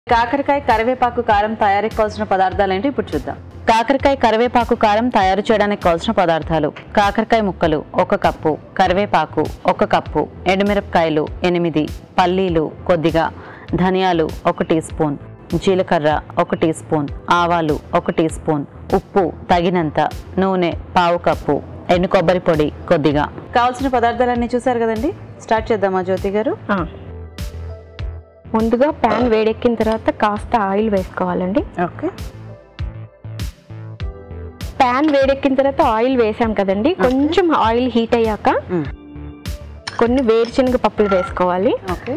కాకరకాయ కరివేపాకు కారం తయారీకి కావాల్సిన పదార్థాలు ఏంటి ఇప్పుడు చూద్దాం కాకరకాయ కరివేపాకు కారం తయారు చేయడానికి కావాల్సిన పదార్థాలు కాకరకాయ ముక్కలు ఒక కప్పు కరివేపాకు ఒక కప్పు ఎండుమిరపకాయలు ఎనిమిది పల్లీలు కొద్దిగా ధనియాలు ఒక టీ స్పూన్ జీలకర్ర ఒక టీ స్పూన్ ఆవాలు ఒక టీ స్పూన్ ఉప్పు తగినంత నూనె పావు కప్పు ఎండు కొబ్బరి పొడి కొద్దిగా కావాల్సిన పదార్థాలన్నీ చూసారు కదండి స్టార్ట్ చేద్దామా జ్యోతి గారు ఆ. ముందుగా ప్యాన్ వేడెక్కిన తర్వాత కాస్త ఆయిల్ వేసుకోవాలండి ఓకే ప్యాన్ వేడెక్కిన తర్వాత ఆయిల్ వేసాం కదండి కొంచెం ఆయిల్ హీట్ అయ్యాక కొన్ని వేరుశనగ పప్పులు వేసుకోవాలి ఓకే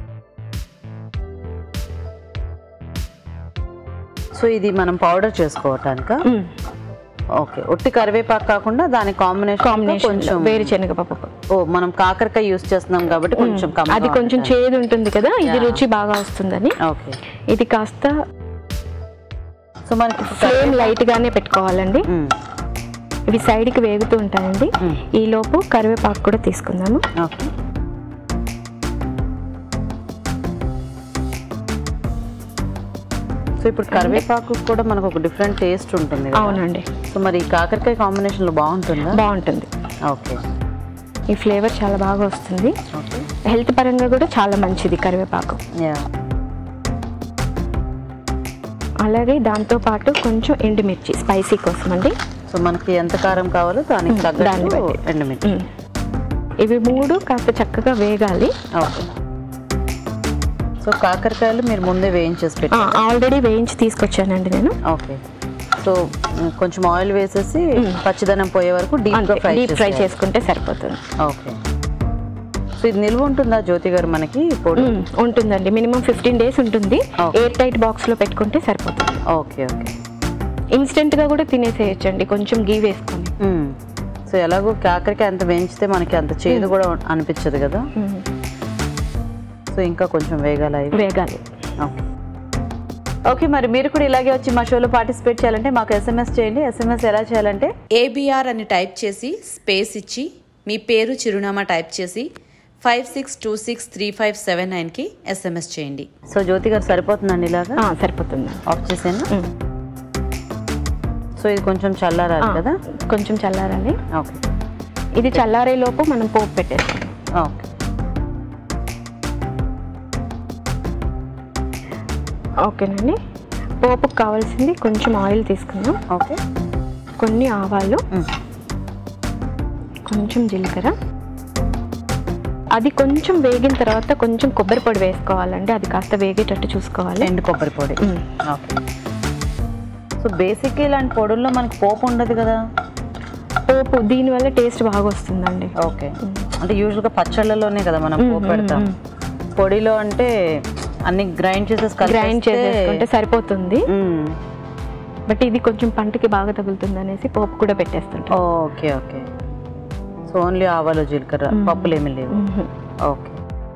సో ఇది మనం పౌడర్ చేసుకోవటానిక ఓకే ఒట్టి కరివేపాకు కాకుండా దాని కాంబినేషన్ కాంబినేషన్ కొంచెం వేరుశనగ పప్పు ఓ మనం కాకరకాయ యూస్ చేస్తున్నాం కాబట్టి కొంచెం కమ్మగా అది కొంచెం ఉంటుంది. చేదు ఉంటుంది కదా ఇది Yeah. రుచి బాగా వస్తుందని ఓకే ఇది కాస్త సో మనకి ఇప్పుడు ఫ్లేమ్ లైట్ గానే పెట్టుకోవాలండి మ్మ్. ఇవి సైడ్ కి వేగుతూ ఉంటాయండి మ్మ్. ఈ లోపు కరివేపాకు కూడా తీసుకుందాము ఓకే సో ఇప్పుడు కరివేపాకు కూడా మనకు ఒక డిఫరెంట్ టేస్ట్ ఉంటుంది కదా. అవునండి సో మరి ఈ కాకరకాయ కాంబినేషన్ లో బాగుంటుందా బాగుంటుంది ఓకే ఈ ఫ్లేవర్ చాలా బాగా వస్తుంది ఓకే హెల్త్ పరంగా కూడా చాలా మంచిది కరివేపాకు యా అలాగే దాంతో పాటు కొంచెం ఎండుమిర్చి స్పైసీ కోసం అండి సో మనకి ఎంత కారం కావాలో దానికి మ్మ్. దాన్ని తగ్గట్టు బట్టి. ఎండుమిర్చి మ్మ్. ఇవి మూడు కాస్త చక్కగా వేగాలి ఓకే సో కాకరకాయలు మీరు ముందే వేయించేసి పెట్టి ఆల్రెడీ వేయించి తీసుకొచ్చానండి నేను ఓకే సో మ్, కొంచెం ఆయిల్ వేసేసి పచ్చిదనం పోయే వరకు డీప్ గా ఫ్రై డీప్ ఫ్రై చేసుకుంటే సరిపోతుంది ఓకే సో ఇది నిల్వ ఉంటుందా జ్యోతి గారు మనకి పొడి మ్మ్. ఉంటుందండి మినిమం ఫిఫ్టీన్ డేస్ ఉంటుంది Okay. ఎయిర్ టైట్ బాక్స్ లో పెట్టుకుంటే సరిపోతుంది ఓకే ఓకే ఇన్స్టెంట్ గా కూడా తినేసేయచ్చండి కొంచెం గీ వేసుకొని మ్. సో ఎలాగో కాకరకాయ అంత వేయించితే మనకి అంత చేదు కూడా అనిపించదు కదా మ్మ్. సో ఇంకా కొంచెం వేగాల ఇవి. వేగాలి ఓకే ఓకే మరి మీరు కూడా ఇలాగే వచ్చి మా షోలో పార్టిసిపేట్ చేయాలంటే మాకు ఎస్ఎంఎస్ చేయండి ఎస్ఎంఎస్ ఎలా చేయాలంటే ఏబిఆర్ అని టైప్ చేసి స్పేస్ ఇచ్చి మీ పేరు చిరునామా టైప్ చేసి five six two six three five seven నైన్కి ఎస్ఎంఎస్ చేయండి సో జ్యోతి గారు సరిపోతుందండి ఇలాగా ఆ, సరిపోతుంది ఆఫ్ చేసాను మ్మ్. సో ఇది కొంచెం చల్లారాలి ఆ, కదా కొంచెం చల్లారాలి ఓకే ఇది చల్లారే లోపు మనం పోపు పెట్టేస్తాం ఓకే ఓకేనండి పోపుకు కావాల్సింది కొంచెం ఆయిల్ తీసుకుందాం ఓకే కొన్ని ఆవాలు మ్మ్. కొంచెం జీలకర్ర అది కొంచెం వేగిన తర్వాత కొంచెం కొబ్బరి పొడి వేసుకోవాలండి అది కాస్త వేగేటట్టు చూసుకోవాలి ఎండు కొబ్బరి పొడి మ్మ్. ఓకే సో బేసిక్ ఇలాంటి పొడుల్లో మనకి పోపు ఉండదు కదా పోపు దీనివల్ల టేస్ట్ బాగా వస్తుందండి ఓకే అంటే యూజువల్గా పచ్చళ్ళలోనే కదా మనం మ్మ్, పోపు మ్మ్, పెడతాం మ్మ్. పొడిలో అంటే అన్ని గ్రైండ్ చేసేసి గ్రైండ్ కలిపేస్తే- చేసేసుకుంటే సరిపోతుంది మ్మ్. బట్ ఇది కొంచెం పంటకి బాగా తగులుతుంది అనేసి పోపు కూడా పెట్టేస్తుంటాం ఓకే ఓకే సో ఓన్లీ ఆవాలు జీలకర్ర మ్మ్. పప్పులు ఏమీ లేవు మ్మ్. ఓకే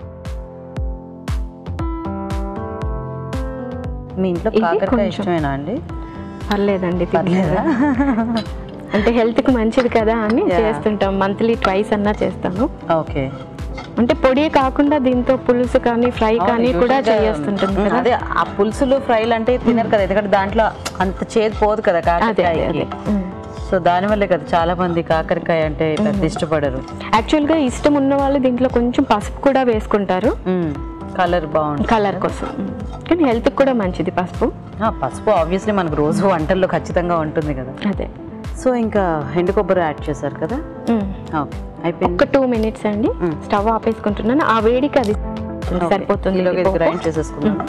మీ ఇంట్లో ఇది కాకరకాయ కొంచెం. ఇష్టమేనా అండి పర్లేదండి పర్లేదా తినేదా అంటే హెల్త్ కి మంచిది కదా అని Yeah. చేస్తుంటాం మంత్లీ ట్వైస్ అన్నా చేస్తాము ఓకే అంటే పొడి కాకుండా దీంతో పులుసు కానీ ఫ్రై కానీ కూడా చేస్తుంటుంది మ్మ్. కదా అదే ఆ పులుసులు ఫ్రైలు అంటే తినరు కదా ఎందుకంటే దాంట్లో అంత చేదు పోదు కదా అదే అదే కాకరకాయకి అదే మ్మ్. సో దానివల్లే కదా చాలా మంది కాకరకాయ అంటే పెద్ద ఇష్టపడరు యాక్చువల్గా ఇష్టం ఉన్న వాళ్ళు దీంట్లో కొంచెం పసుపు కూడా వేసుకుంటారు కలర్ బాగుంటుంది కలర్ కోసం మ్మ్. కానీ హెల్త్ కూడా మంచిది పసుపు ఆ, పసుపు ఆబ్వియస్లీ మనకు రోజు వంటల్లో ఖచ్చితంగా ఉంటుంది కదా అదే సో ఇంకా ఎండు కొబ్బరి యాడ్ చేశారు కదా మ్మ్. ఓకే అయిపోయింది ఒక్క టూ మినిట్స్ అండి మ్మ్. స్టవ్ ఆపేసుకుంటున్నాను ఆ వేడికి అది సరిపోతుంది ఈలోగా ఇది ఇది పోపు. గ్రైండ్ చేసేసుకున్నాను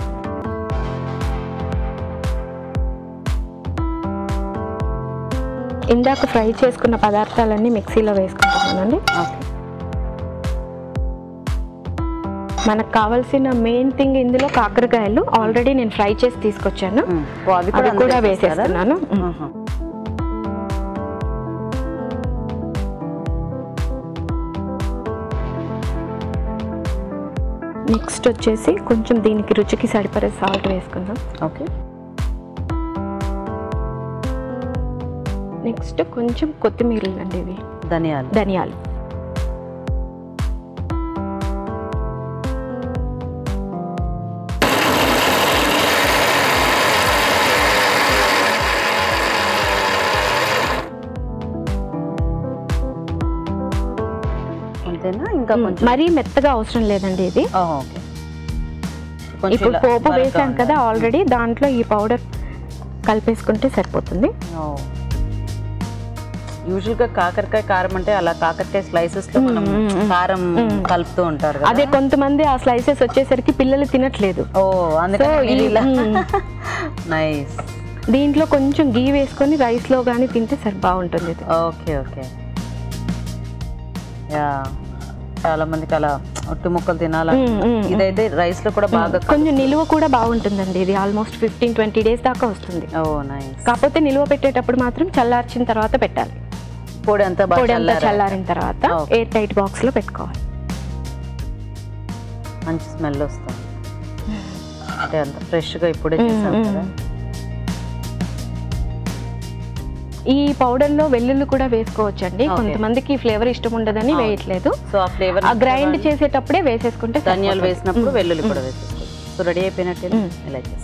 ఇందాక ఫ్రై చేసుకున్న పదార్థాలన్నీ మిక్సీలో వేసుకుంటున్నానండి ఓకే మనకు కావాల్సిన మెయిన్ థింగ్ ఇందులో కాకరకాయలు ఆల్రెడీ నేను ఫ్రై చేసి తీసుకొచ్చాను మ్మ్. ఓ, అవి అవి కూడా కూడా అందులో వేసేస్తారా? వేసేస్తున్నాను మ్మ్. ఆహా. నెక్స్ట్ వచ్చేసి కొంచెం దీనికి రుచికి సరిపడే సాల్ట్ వేసుకుందాం ఓకే నెక్స్ట్ కొంచెం కొత్తిమీర అండి ఇవి ధనియాలు ధనియాలు ఇంకా కొంచెం మరీ మెత్తగా అవసరం లేదండి ఇది ఓ, ఓకే కొంచెం ఇప్పుడు ఇలా పోపు బరకగా వేసాం కదా ఉండాలి. ఆల్రెడీ దాంట్లో ఈ పౌడర్ కలిపేసుకుంటే సరిపోతుంది యూజువల్ గా కాకరకాయ కారం అంటే అలా కాకరకాయ స్లైసెస్ లో మనం కారం కలుపుతూ ఉంటారు కదా అదే కొంతమంది ఆ స్లైసెస్ వచ్చేసరికి పిల్లలు తినట్లేదు ఓ అందుకని So, మీరు ఈ- ఇలా మ్మ్. నైస్ దీంట్లో కొంచెం గీ వేసుకొని రైస్ లో కానీ తింటే సరి బాగుంటుంది ఇది ఓకే ఓకే యా చాలా మందికి అలా ఒట్టు ముక్కలు తినాల మ్మ్, మ్మ్. ఇదైతే రైస్ లో కూడా బాగా కొంచెం నిలువ కూడా బాగుంటుందండి ఇది ఆల్మోస్ట్ ఫిఫ్టీన్ ట్వంటీ డేస్ దాకా వస్తుంది ఓ నైస్ కాకపోతే నిలువ పెట్టేటప్పుడు మాత్రం చల్లార్చిన తర్వాత పెట్టాలి పొడి అంతా బాగా పొడి అంతా చల్లారాక. చల్లారిన తర్వాత Okay. ఎయిర్ టైట్ బాక్స్ లో పెట్టుకోవాలి మంచి స్మెల్ వస్తుంది అంటే అంత ఫ్రెష్ గా ఇప్పుడే చేసాం మ్మ్, కదా మ్మ్. ఈ పౌడర్ లో వెల్లుల్లి కూడా వేసుకోవచ్చు అండి Okay. కొంతమందికి ఫ్లేవర్ ఇష్టం ఉండదని అవును. వేయట్లేదు సో ఆ ఫ్లేవర్ ఆ గ్రైండ్ చేసేటప్పుడే వేసేసుకుంటే ధనియాలు సరిపోతుంది. వేసినప్పుడు మ్మ్. వెల్లుల్లి కూడా వేసేసుకోవచ్చు సో రెడీ అయిపోయినట్టే మ్మ్. ఇలా చేసి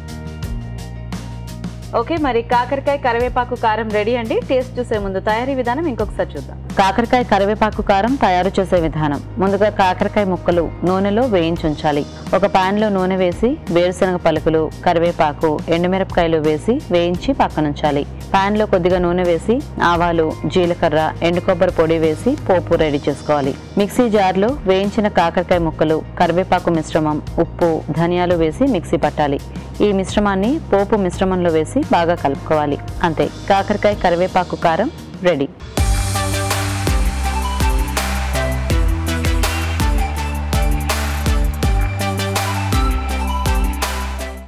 ఓకే మరి కాకరకాయ కరివేపాకు కారం రెడీ అండి టేస్ట్ చూసే ముందు తయారీ విధానం ఇంకొకసారి చూద్దాం కాకరకాయ కరివేపాకు కారం తయారు చేసే విధానం ముందుగా కాకరకాయ ముక్కలు నూనెలో వేయించి ఉంచాలి ఒక పాన్ లో నూనె వేసి వేరుశనగ పలుకులు కరివేపాకు ఎండుమిరపకాయలు వేసి వేయించి పక్కనుంచాలి పాన్ లో కొద్దిగా నూనె వేసి ఆవాలు జీలకర్ర ఎండు కొబ్బరి పొడి వేసి పోపు రెడీ చేసుకోవాలి మిక్సీ జార్లో వేయించిన కాకరకాయ ముక్కలు కరివేపాకు మిశ్రమం ఉప్పు ధనియాలు వేసి మిక్సీ పట్టాలి ఈ మిశ్రమాన్ని పోపు మిశ్రమంలో వేసి బాగా కలుపుకోవాలి అంతే కాకరకాయ కరివేపాకు కారం రెడీ